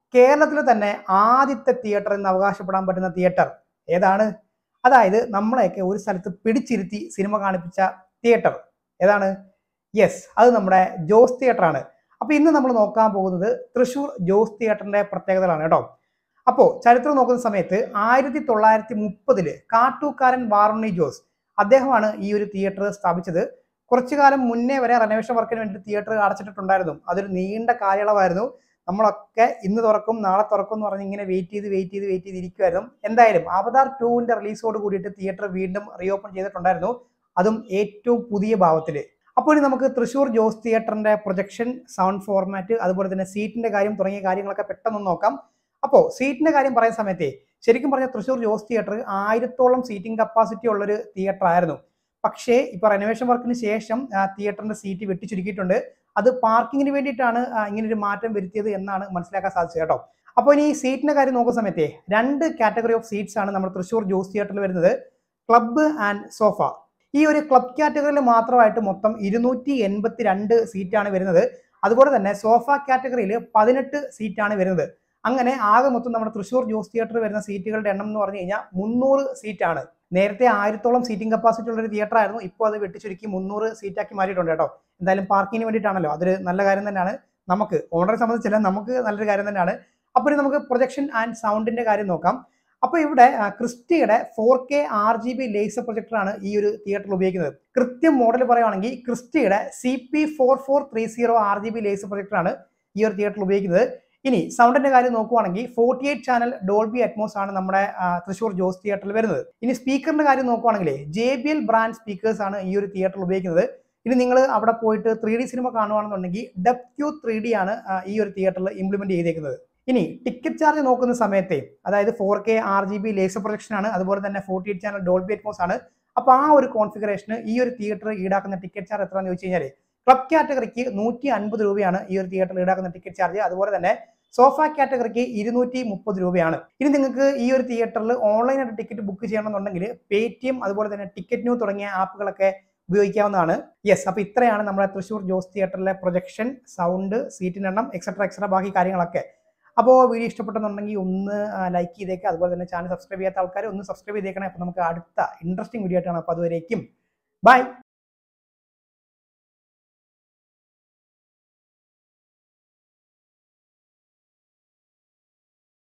കേരളത്തിലെ തന്നെ ആദ്യത്തെ തിയേറ്റർ എന്ന് അവകാശപ്പെടാൻ പറ്റുന്ന തിയേറ്റർ ഏതാണ് അതായത് നമ്മളെയൊക്കെ ഒരു സ്ഥലത്ത് പിടിച്ചിരുത്തി സിനിമ കാണിപ്പിച്ച തിയേറ്റർ ഏതാണ് യെസ് അത് നമ്മുടെ ജോസ് തിയേറ്റർ ആണ് അപ്പൊ ഇന്ന് നമ്മൾ നോക്കാൻ പോകുന്നത് തൃശൂർ ജോസ് തിയേറ്ററിന്റെ പ്രത്യേകതകളാണ് കേട്ടോ അപ്പോൾ ചരിത്രം നോക്കുന്ന സമയത്ത് ആയിരത്തി തൊള്ളായിരത്തി മുപ്പതില് കാട്ടൂക്കാരൻ വാറുണ്ണി ജോസ് അദ്ദേഹമാണ് ഈ ഒരു തിയേറ്റർ സ്ഥാപിച്ചത് കുറച്ചു കാലം മുന്നേ വരെ റെനോവേഷൻ വർക്കിന് വേണ്ടി തിയേറ്റർ അടച്ചിട്ടുണ്ടായിരുന്നു അതൊരു നീണ്ട കാലയളവായിരുന്നു നമ്മളൊക്കെ ഇന്ന് തുറക്കും നാളെ തുറക്കും എന്ന് പറഞ്ഞ് ഇങ്ങനെ വെയിറ്റ് ചെയ്ത് വെയിറ്റ് ചെയ്ത് വെയിറ്റ് ചെയ്ത് ഇരിക്കുമായിരുന്നു എന്തായാലും അവതാർ ടൂവിന്റെ റിലീസോട് കൂടിയിട്ട് തിയേറ്റർ വീണ്ടും റീഓപ്പൺ ചെയ്തിട്ടുണ്ടായിരുന്നു അതും ഏറ്റവും പുതിയ ഭാവത്തിൽ അപ്പോൾ ഇനി നമുക്ക് തൃശ്ശൂർ ജോസ് തിയേറ്ററിന്റെ പ്രൊജക്ഷൻ സൗണ്ട് ഫോർമാറ്റ് അതുപോലെ തന്നെ സീറ്റിന്റെ കാര്യം തുടങ്ങിയ കാര്യങ്ങളൊക്കെ പെട്ടെന്ന് നോക്കാം അപ്പോൾ സീറ്റിന്റെ കാര്യം പറയുന്ന സമയത്തെ ശരിക്കും പറഞ്ഞ തൃശ്ശൂർ ജോസ് തിയേറ്റർ ആയിരത്തോളം സീറ്റിംഗ് കപ്പാസിറ്റി ഉള്ളൊരു തിയേറ്റർ ആയിരുന്നു പക്ഷേ ഇപ്പൊ റെനോവേഷൻ വർക്കിന് ശേഷം ആ, തിയേറ്ററിന്റെ സീറ്റ് വെട്ടിച്ചുരുക്കിയിട്ടുണ്ട് അത് പാർക്കിങ്ങിന് വേണ്ടിയിട്ടാണ് ആ, ഇങ്ങനെ ഒരു മാറ്റം വരുത്തിയത് എന്നാണ് മനസ്സിലാക്കാൻ സാധിച്ചത് കേട്ടോ അപ്പോൾ ഇനി സീറ്റിന്റെ കാര്യം നോക്കുന്ന സമയത്തെ രണ്ട് കാറ്റഗറി ഓഫ് സീറ്റ്സ് ആണ് നമ്മുടെ തൃശ്ശൂർ ജോസ് തിയേറ്ററിൽ വരുന്നത് ക്ലബ്ബ് ആൻഡ് സോഫ ഈ ഒരു ക്ലബ് കാറ്റഗറിയിൽ മാത്രമായിട്ട് മൊത്തം ഇരുന്നൂറ്റി എൺപത്തി രണ്ട് സീറ്റാണ് വരുന്നത് അതുപോലെ തന്നെ സോഫ കാറ്റഗറിയിൽ പതിനെട്ട് സീറ്റാണ് വരുന്നത് അങ്ങനെ ആകെ മൊത്തം നമ്മുടെ തൃശ്ശൂർ ജോസ് തിയേറ്ററിൽ വരുന്ന സീറ്റുകളുടെ എണ്ണം എന്ന് പറഞ്ഞു കഴിഞ്ഞാൽ മുന്നൂറ് സീറ്റാണ് നേരത്തെ ആയിരത്തോളം സീറ്റിംഗ് കപ്പാസിറ്റി ഉള്ള ഒരു തിയേറ്റർ ആയിരുന്നു ഇപ്പോൾ അത് വെട്ടിച്ചുരുക്കി മുന്നൂറ് സീറ്റാക്കി മാറ്റിയിട്ടുണ്ട് കേട്ടോ എന്തായാലും പാർക്കിങ്ങിന് വേണ്ടിയിട്ടാണല്ലോ അതൊരു നല്ല കാര്യം തന്നെയാണ് നമുക്ക് ഓണറെ സംബന്ധിച്ചില്ല നമുക്ക് നല്ലൊരു കാര്യം തന്നെയാണ് അപ്പോൾ ഇനി നമുക്ക് പ്രൊജക്ഷൻ ആൻഡ് സൗണ്ടിന്റെ കാര്യം നോക്കാം അപ്പോൾ ഇവിടെ ആ, ക്രിസ്റ്റിയുടെ four K R G B laser പ്രൊജക്ടറാണ് ഈ ഒരു തിയേറ്ററിൽ ഉപയോഗിക്കുന്നത് കൃത്യം മോഡൽ പറയുവാണെങ്കിൽ ക്രിസ്റ്റിയുടെ C P four four three zero R G B laser പ്രൊജക്ടറാണ് ഈ ഒരു തിയേറ്ററിൽ ഉപയോഗിക്കുന്നത് ഇനി സൗണ്ടിന്റെ കാര്യം നോക്കുവാണെങ്കിൽ forty eight channel Dolby Atmos ആണ് നമ്മുടെ ആ, തൃശ്ശൂർ ജോസ് തിയേറ്ററിൽ വരുന്നത് ഇനി സ്പീക്കറിന്റെ കാര്യം നോക്കുവാണെങ്കിൽ J B L brand speakers ആണ് ഈ ഒരു തിയേറ്ററിൽ ഉപയോഗിക്കുന്നത് ഇനി നിങ്ങൾ അവിടെ പോയിട്ട് ത്രീ ഡി സിനിമ കാണുവാണെന്നുണ്ടെങ്കിൽ ഡെപ് ക്യൂ ത്രീ ഡി ആണ് ആ, ഈ ഒരു തിയേറ്ററിൽ ഇംപ്ലിമെന്റ് ചെയ്തേക്കുന്നത് ഇനി ടിക്കറ്റ് ചാർജ് നോക്കുന്ന സമയത്തെ അതായത് four K R G B laser projection ആണ് അതുപോലെ തന്നെ forty eight channel Dolby Atmos ആണ് അപ്പോൾ ആ ഒരു കോൺഫിഗറേഷന് ഈ ഒരു തിയേറ്റർ ഈടാക്കുന്ന ടിക്കറ്റ് ചാർജ് എത്രയാണെന്ന് ചോദിച്ചു കഴിഞ്ഞാൽ ക്ലബ് കാറ്റഗറിക്ക് നൂറ്റി അൻപത് രൂപയാണ് ഈ ഒരു തിയേറ്ററിൽ ഈടാക്കുന്ന ടിക്കറ്റ് ചാർജ് അതുപോലെ തന്നെ സോഫ കാറ്റഗറിക്ക് ഇരുന്നൂറ്റി മുപ്പത് രൂപയാണ് ഇനി നിങ്ങൾക്ക് ഈ ഒരു തിയേറ്ററിൽ ഓൺലൈനായിട്ട് ടിക്കറ്റ് ബുക്ക് ചെയ്യണമെന്നുണ്ടെങ്കിൽ പേ ടി എം അതുപോലെ തന്നെ ടിക്കറ്റ് ന്യൂ തുടങ്ങിയ ആപ്പുകളൊക്കെ ഉപയോഗിക്കാവുന്നതാണ് യെസ് അപ്പോൾ ഇത്രയാണ് നമ്മുടെ തൃശ്ശൂർ ജോസ് തിയേറ്ററിലെ പ്രൊജക്ഷൻ സൗണ്ട് സീറ്റിൻ്റെ എണ്ണം എക്സെട്ര എക്സെട്ര ബാക്കി കാര്യങ്ങളൊക്കെ അപ്പോൾ വീഡിയോ ഇഷ്ടപ്പെട്ടെന്നുണ്ടെങ്കിൽ ഒന്ന് ലൈക്ക് ചെയ്തേക്കുക അതുപോലെ തന്നെ ചാനൽ സബ്സ്ക്രൈബ് ചെയ്യാത്ത ആൾക്കാർ ഒന്ന് സബ്സ്ക്രൈബ് ചെയ്തേക്കണേ അപ്പോൾ നമുക്ക് അടുത്ത ഇൻട്രസ്റ്റിംഗ് വീഡിയോ ആയിട്ടാണ് അപ്പോൾ അതുവരേക്കും ബൈ